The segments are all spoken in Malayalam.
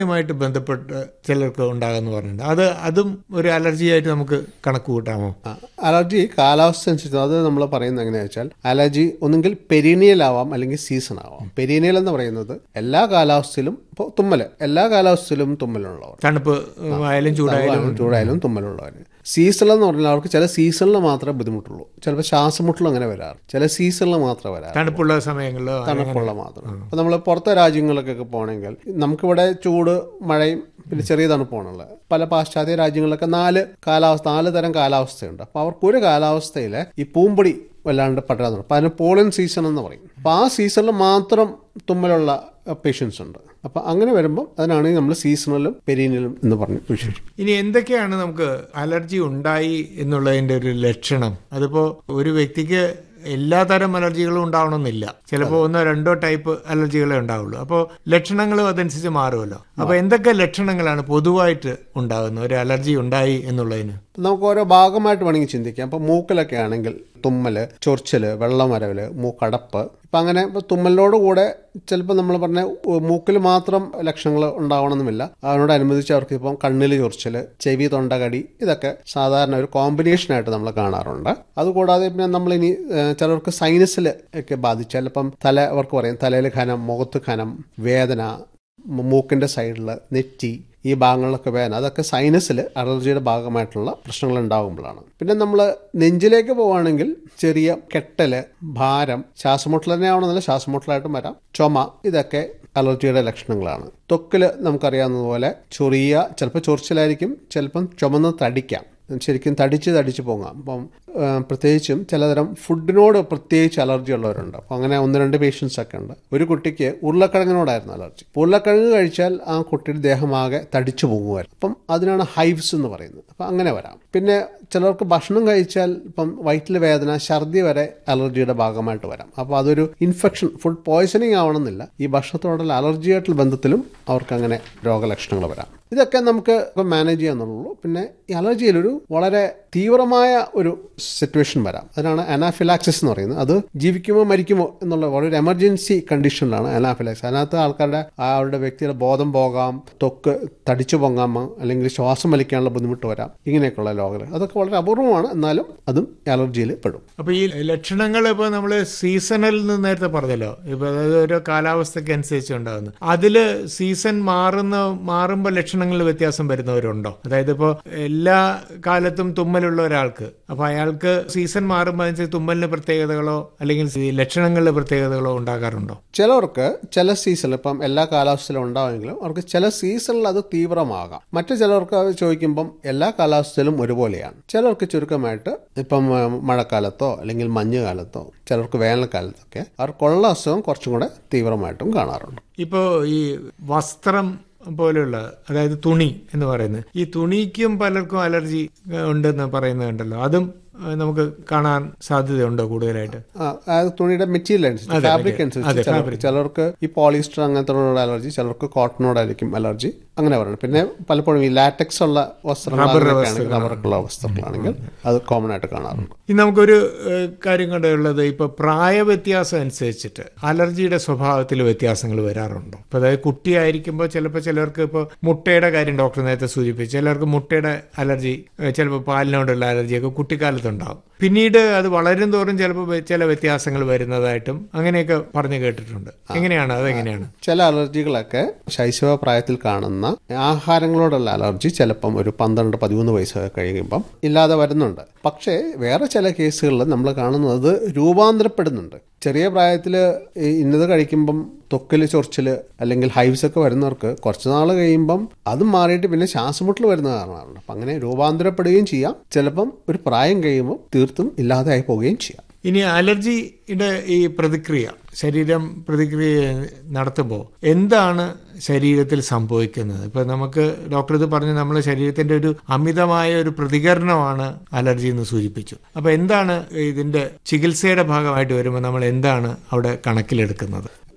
ുമായിട്ട് ബന്ധപ്പെട്ട് ചിലർക്ക് ഉണ്ടാകുമെന്ന് പറഞ്ഞിട്ടുണ്ട് അത് അതും ഒരു അലർജി ആയിട്ട് നമുക്ക് കണക്ക് കൂട്ടാമോ ആ, അലർജി കാലാവസ്ഥ അനുസരിച്ച് അത് നമ്മൾ പറയുന്നത് എങ്ങനെയാ വെച്ചാൽ അലർജി ഒന്നുകിൽ പെരീനിയൽ ആവാം അല്ലെങ്കിൽ സീസൺ ആവാം പെരീനിയൽ എന്ന് പറയുന്നത് എല്ലാ കാലാവസ്ഥയിലും ഇപ്പോൾ തുമ്മല് എല്ലാ കാലാവസ്ഥയിലും തുമ്മലുള്ളവർ തണുപ്പ് ആയാലും ചൂടായാലും ചൂടായാലും തുമ്മലുള്ളവർ സീസണിൽ എന്ന് പറഞ്ഞാൽ അവർക്ക് ചില സീസണിൽ മാത്രമേ ബുദ്ധിമുട്ടുള്ളൂ ചിലപ്പോൾ ശ്വാസമുട്ടലും അങ്ങനെ വരാറ് ചില സീസണിൽ മാത്രമേ വരാറ് തണുപ്പുള്ള സമയങ്ങളിലോ തണുപ്പുള്ള മാത്രം അപ്പൊ നമ്മൾ പുറത്തെ രാജ്യങ്ങളിലേക്കൊക്കെ പോകണമെങ്കിൽ നമുക്കിവിടെ ചൂട് മഴയും പിന്നെ ചെറിയ തണുപ്പാണുള്ളത് പല പാശ്ചാത്യ രാജ്യങ്ങളിലൊക്കെ നാല് കാലാവസ്ഥ നാല് തരം കാലാവസ്ഥയുണ്ട് അപ്പൊ അവർക്ക് ഒരു കാലാവസ്ഥയില് ഈ പൂമ്പൊടി വല്ലാണ്ട് പട്ടാൻ അപ്പൊ അതിന് പോളൻ സീസൺ എന്ന് പറയും അപ്പൊ ആ സീസണിൽ മാത്രം തുമ്മലുള്ള പേഷ്യൻസ് ഉണ്ട് അപ്പൊ അങ്ങനെ വരുമ്പോൾ അതിനാണ് നമ്മൾ സീസണലും പെരീനിയലും എന്ന് പറഞ്ഞ് വിശേഷിക്കും ഇനി എന്തൊക്കെയാണ് നമുക്ക് അലർജി ഉണ്ടായി എന്നുള്ളതിന്റെ ഒരു ലക്ഷണം അതിപ്പോ ഒരു വ്യക്തിക്ക് എല്ലാ തരം അലർജികളും ഉണ്ടാവണമെന്നില്ല ചിലപ്പോൾ ഒന്നോ രണ്ടോ ടൈപ്പ് അലർജികളെ ഉണ്ടാവുള്ളൂ അപ്പോൾ ലക്ഷണങ്ങളും അതനുസരിച്ച് മാറുമല്ലോ അപ്പോൾ എന്തൊക്കെ ലക്ഷണങ്ങളാണ് പൊതുവായിട്ട് ഉണ്ടാകുന്നത് ഒരു അലർജി ഉണ്ടായി എന്നുള്ളതിന് നമുക്ക് ഓരോ ഭാഗമായിട്ട് വേണമെങ്കിൽ ചിന്തിക്കാം ഇപ്പൊ മൂക്കിലൊക്കെ ആണെങ്കിൽ തുമ്മല് ചൊറിച്ചല് വെള്ളമരവല് മൂക്കടപ്പ് ഇപ്പൊ അങ്ങനെ ഇപ്പൊ തുമ്മലിനോട് കൂടെ ചിലപ്പോൾ നമ്മൾ പറഞ്ഞ മൂക്കിൽ മാത്രം ലക്ഷണങ്ങൾ ഉണ്ടാവണമെന്നുമില്ല അതിനോടനുബന്ധിച്ച് അവർക്ക് ഇപ്പം കണ്ണിൽ ചൊറിച്ചല് ചെവി തൊണ്ടകടി ഇതൊക്കെ സാധാരണ ഒരു കോമ്പിനേഷൻ ആയിട്ട് നമ്മൾ കാണാറുണ്ട് അതുകൂടാതെ പിന്നെ നമ്മളിനി ഏഹ്, ചിലർക്ക് സൈനസിൽ ഒക്കെ ബാധിച്ചാൽ ഇപ്പം തല അവർക്ക് പറയും തലയിൽ ഖനം മുഖത്ത് ഖനം വേദന മ- മൂക്കിന്റെ സൈഡിൽ നെറ്റി ഈ ഭാഗങ്ങളിലൊക്കെ വേദന അതൊക്കെ സൈനസിൽ അലർജിയുടെ ഭാഗമായിട്ടുള്ള പ്രശ്നങ്ങൾ ഉണ്ടാകുമ്പോഴാണ് പിന്നെ നമ്മൾ നെഞ്ചിലേക്ക് പോവുകയാണെങ്കിൽ ചെറിയ കെട്ടല് ഭാരം ശ്വാസമുട്ടൽ തന്നെ ആവണമെന്നില്ല ശ്വാസമുട്ടലായിട്ടും വരാം ചുമ ഇതൊക്കെ അലർജിയുടെ ലക്ഷണങ്ങളാണ് ത്വക്കിൽ നമുക്കറിയാവുന്നതുപോലെ ചൊറിയ ചിലപ്പോൾ ചൊറിച്ചിലായിരിക്കും ചിലപ്പം ചുമന്ന് തടിക്കാം ശരിക്കും തടിച്ച് തടിച്ച് പോകാം അപ്പം ആ, പ്രത്യേകിച്ചും ചിലതരം ഫുഡിനോട് പ്രത്യേകിച്ച് അലർജി ഉള്ളവരുണ്ട് അപ്പം അങ്ങനെ ഒന്ന് രണ്ട് പേഷ്യൻസ് ഒക്കെ ഉണ്ട് ഒരു കുട്ടിക്ക് ഉരുളക്കിഴങ്ങിനോടായിരുന്നു അലർജി അപ്പോൾ ഉരുളക്കിഴങ്ങ് കഴിച്ചാൽ ആ കുട്ടിയുടെ ദേഹമാകെ തടിച്ചു പോകുമായിരുന്നു അപ്പം അതിനാണ് ഹൈവ്സ് എന്ന് പറയുന്നത് അപ്പം അങ്ങനെ വരാം പിന്നെ ചിലർക്ക് ഭക്ഷണം കഴിച്ചാൽ ഇപ്പം വയറ്റിൽ വേദന ഛർദി വരെ അലർജിയുടെ ഭാഗമായിട്ട് വരാം അപ്പോൾ അതൊരു ഇൻഫെക്ഷൻ ഫുഡ് പോയ്സണിങ് ആവണമെന്നില്ല ഈ ഭക്ഷണത്തോടുള്ള അലർജിയായിട്ടുള്ള ബന്ധത്തിലും അവർക്ക് അങ്ങനെ രോഗലക്ഷണങ്ങൾ വരാം ഇതൊക്കെ നമുക്ക് ഇപ്പം മാനേജ് ചെയ്യാന്നുള്ളൂ പിന്നെ ഈ അലർജിയിലൊരു വളരെ തീവ്രമായ ഒരു സിറ്റുവേഷൻ വരാം അതിനാണ് അനാഫിലാക്സിസ് എന്ന് പറയുന്നത് അത് ജീവിക്കുമോ മരിക്കുമോ എന്നുള്ള വളരെ എമർജൻസി കണ്ടീഷനിലാണ് അനാഫിലാക്സിസ് അതിനകത്ത് ആൾക്കാരുടെ ആ അവരുടെ വ്യക്തിയുടെ ബോധം പോകാം ത്വക്ക് തടിച്ചു പൊങ്ങാം അല്ലെങ്കിൽ ശ്വാസം വലിക്കാനുള്ള ബുദ്ധിമുട്ട് വരാം ഇങ്ങനെയൊക്കെയുള്ള രോഗങ്ങൾ അതൊക്കെ വളരെ അപൂർവമാണ് എന്നാലും അതും അലർജിയിൽ പെടും അപ്പോൾ ഈ ലക്ഷണങ്ങൾ ഇപ്പോൾ നമ്മൾ സീസണൽ എന്ന് നേരത്തെ പറഞ്ഞല്ലോ ഇപ്പോൾ അതായത് ഓരോ കാലാവസ്ഥയ്ക്ക് അനുസരിച്ച് ഉണ്ടാകുന്നു അതിൽ സീസൺ മാറുന്ന മാറുമ്പോൾ ലക്ഷണങ്ങളിൽ വ്യത്യാസം വരുന്നവരുണ്ടോ അതായത് ഇപ്പോൾ എല്ലാ കാലത്തും തുമ്മലുള്ള ഒരാൾക്ക് അപ്പോൾ അയാൾക്ക് സീസൺ മാറുമ്പോൾ അനുസരിച്ച് തുമ്മലിന് പ്രത്യേകതകളോ അല്ലെങ്കിൽ ഈ ലക്ഷണങ്ങളിലെ പ്രത്യേകതകളോ ഉണ്ടാകാറുണ്ടോ ചിലർക്ക് ചില സീസണിൽ ഇപ്പം എല്ലാ കാലാവസ്ഥയിലും ഉണ്ടാവുമെങ്കിലും അവർക്ക് ചില സീസണിൽ അത് തീവ്രമാകാം മറ്റു ചിലർക്ക് അത് ചോദിക്കുമ്പം എല്ലാ കാലാവസ്ഥയിലും ഒരുപോലെയാണ് ചിലർക്ക് ചുരുക്കമായിട്ട് ഇപ്പം ആ, മഴക്കാലത്തോ അല്ലെങ്കിൽ മഞ്ഞുകാലത്തോ ചിലർക്ക് വേനൽക്കാലത്തൊക്കെ അവർക്കുള്ള അസുഖം കുറച്ചും കൂടെ തീവ്രമായിട്ടും കാണാറുണ്ട് ഇപ്പോൾ ഈ വസ്ത്രം പോലെയുള്ള അതായത് തുണി എന്ന് പറയുന്നത് ഈ തുണിക്കും പലർക്കും അലർജി ഏഹ്, ഉണ്ടെന്ന് പറയുന്നുണ്ടല്ലോ അതും ഏഹ്, നമുക്ക് കാണാൻ സാധ്യതയുണ്ടോ കൂടുതലായിട്ട് ആ, അത് തുണിയുടെ മെറ്റീരിയൽ അനുസരിച്ച് ഫാബ്രിക് അനുസരിച്ച് ചിലർക്ക് ചിലർക്ക് ഈ പോളിസ്റ്റർ അങ്ങനത്തെ അലർജി ചിലർക്ക് കോട്ടനോടായിരിക്കും അലർജി അങ്ങനെ പറയുന്നത് പിന്നെ പലപ്പോഴും ഈ ലാറ്റക്സ് ഉള്ള വസ്ത്രങ്ങളാണെങ്കിൽ റബ്ബറുള്ള വസ്ത്രങ്ങളാണെങ്കിൽ അത് കോമൺ ആയിട്ട് കാണാറുണ്ട് ഇനി നമുക്കൊരു ഏഹ്, കാര്യം കണ്ടുള്ളത് ഇപ്പൊ പ്രായ വ്യത്യാസം അനുസരിച്ചിട്ട് അലർജിയുടെ സ്വഭാവത്തിൽ വ്യത്യാസങ്ങൾ വരാറുണ്ടോ ഇപ്പൊ അതായത് കുട്ടിയായിരിക്കുമ്പോൾ ചിലപ്പോൾ ചിലർക്ക് ഇപ്പോൾ മുട്ടയുടെ കാര്യം ഡോക്ടർ നേരത്തെ സൂചിപ്പിച്ചു ചിലർക്ക് മുട്ടയുടെ അലർജി ഏഹ്, ചിലപ്പോൾ പാലിനോടുള്ള അലർജിയൊക്കെ കുട്ടിക്കാലത്തുണ്ടാവും പിന്നീട് അത് വളരും തോറും ചിലപ്പോൾ വെ- ചില വ്യത്യാസങ്ങൾ വരുന്നതായിട്ടും അങ്ങനെയൊക്കെ പറഞ്ഞു കേട്ടിട്ടുണ്ട് എങ്ങനെയാണ് അതെങ്ങനെയാണ് ചില അലർജികളൊക്കെ ശൈശവ പ്രായത്തിൽ കാണുന്ന ആഹാരങ്ങളോടുള്ള അലർജി ചിലപ്പം ഒരു പന്ത്രണ്ട് പതിമൂന്ന് വയസ്സൊക്കെ കഴിയുമ്പം ഇല്ലാതെ വരുന്നുണ്ട് പക്ഷേ വേറെ ചില കേസുകളിൽ നമ്മൾ കാണുന്നത് രൂപാന്തരപ്പെടുന്നുണ്ട് ചെറിയ പ്രായത്തിൽ ഇന്നത് കഴിക്കുമ്പം ത്വക്കിൽ ചൊറിച്ചില് അല്ലെങ്കിൽ ഹൈവ്സ് ഒക്കെ വരുന്നവർക്ക് കുറച്ച് നാൾ കഴിയുമ്പം അത് മാറിയിട്ട് പിന്നെ ശ്വാസമുട്ടൽ വരുന്ന കാരണമാണ് അപ്പം അങ്ങനെ രൂപാന്തരപ്പെടുകയും ചെയ്യാം ചിലപ്പം ഒരു പ്രായം കഴിയുമ്പോൾ തീർത്തും ഇല്ലാതെയായി പോവുകയും ചെയ്യാം ഇനി അലർജിയുടെ ഈ പ്രതിക്രിയ ശരീരം പ്രതിക്രിയ നടത്തുമ്പോൾ എന്താണ് ശരീരത്തിൽ സംഭവിക്കുന്നത് ഇപ്പൊ നമുക്ക് ഡോക്ടർ ഇത് പറഞ്ഞു നമ്മുടെ ശരീരത്തിന്റെ ഒരു അമിതമായ ഒരു പ്രതികരണമാണ് അലർജി എന്ന് സൂചിപ്പിച്ചു അപ്പൊ എന്താണ് ഇതിന്റെ ചികിത്സയുടെ ഭാഗമായിട്ട് വരുമ്പോൾ നമ്മൾ എന്താണ് അവിടെ കണക്കിലെടുക്കുന്നത്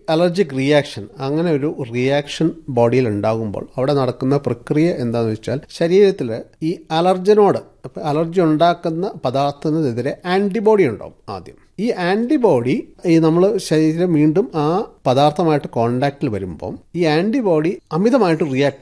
അലർജിക് റിയാക്ഷൻ അങ്ങനെ ഒരു റിയാക്ഷൻ ബോഡിയിൽ ഉണ്ടാകുമ്പോൾ അവിടെ നടക്കുന്ന പ്രക്രിയ എന്താണെന്ന് വെച്ചാൽ ശരീരത്തിൽ ഈ അലർജനോട് അപ്പോൾ അലർജി ഉണ്ടാക്കുന്ന പദാർത്ഥത്തിനെതിരെ ആൻറ്റിബോഡി ഉണ്ടാവും ആദ്യം ഈ ആൻറ്റിബോഡി ഈ നമ്മൾ ശരീരം വീണ്ടും ആ പദാർത്ഥമായിട്ട് കോണ്ടാക്റ്റിൽ വരുമ്പം ഈ ആൻറ്റിബോഡി അമിതമായിട്ട് റിയാക്ട്